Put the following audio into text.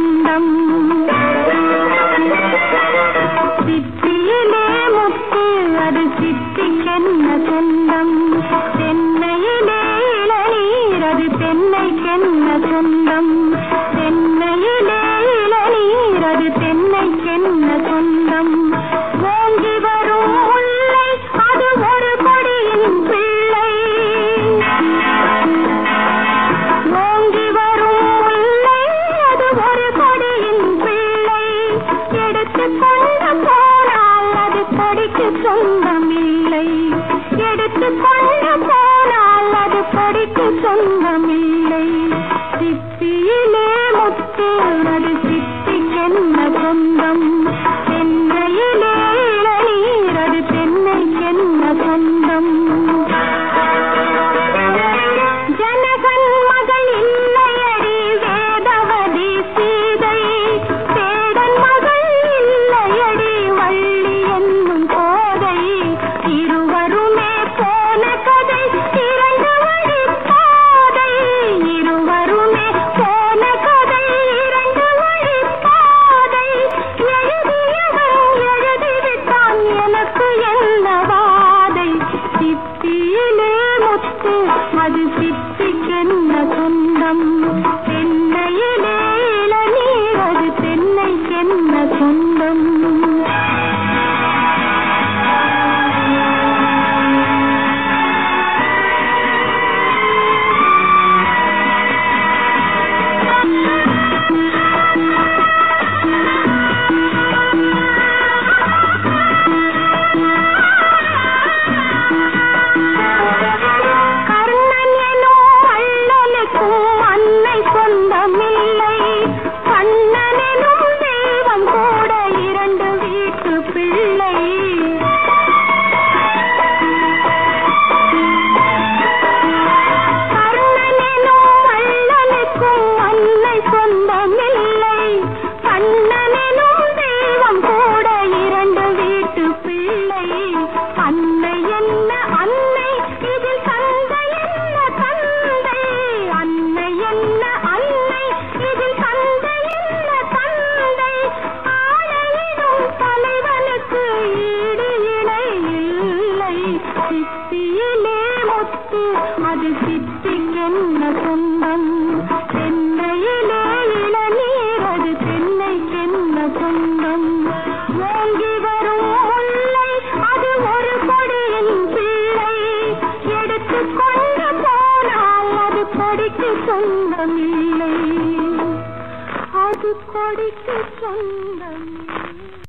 சொந்தம் சித்தியிலே முத்து அது சித்திக்கென்ன சொந்தம் தென்னையிலே இளநீர் அது தென்னைக்கென்ன சொந்தம் தென்னையிலே இளநீர் அது தென்னைக்கென்ன சொந்தம் ஓங்கி வரும் முல்லை அது ஒரு கொடியின் பிள்ளை ஓங்கி வரும் முல்லை அது ஒரு கொடியின் பிள்ளை எடுத்துக் கொண்டு போனால் அது கொடிக்கு சொந்தமில்லை எடுத்துக் கொண்டு போனால் அது கொடிக்கு சொந்தமில்லை சிப்பியிலே முத்து அது சித்திக்கென்ன சொந்தம் தென்னையிலே இளநீர் அது தென்னைக்கென்ன சொந்தம் ஜனகன் மகள் இல்லையடி வேதவதி சீதை சேடன் மகள் இல்லையடி வள்ளி என்னும் கோதை இருவருமே போன கதை இரண்டு வழி பாதை இருவருமே போன கதை இரண்டு வழி பாதை எழுதியவன் எழுதிவிட்டான் எனக்கு என்ன வாதை சிப்பியிலே முத்து அது சித்திக்கென்ன சொந்தம் தென்னையிலே இளநீர் அது தென்னைக்கென்ன சொந்தம் கர்ணன் எனும் வள்ளலுக்கும் அன்னை சொந்தமில்லை கண்ணன் எனும் தெய்வம் கூட இரண்டு வீட்டு பிள்ளை கர்ணன் எனும் வள்ளலுக்கும் அன்னை சொந்தமில்லை கண்ணன் எனும் தெய்வம் கூட இரண்டு வீட்டு பிள்ளை அன்னை என்ன அன்னை இதில் தந்தை என்ன தந்தை அன்னை என்ன அன்னை இதில் தந்தை என்ன தந்தை ஆணையிடும் தலைவனுக்கு ஈடு இணை இல்லை சித்தியிலே முத்து அது சித்திக்கென்ன சொந்தம் தென்னையிலே இளநீர் அது தென்னைக்கென்ன சொந்தம் ஓங்கி வரும் முல்லை அது ஒரு கொடியின் பிள்ளை எடுத்துக் கொண்டு போனால் அது கொடிக்கு சொந்தமில்லை அது கொடிக்கு சொந்தமில்லை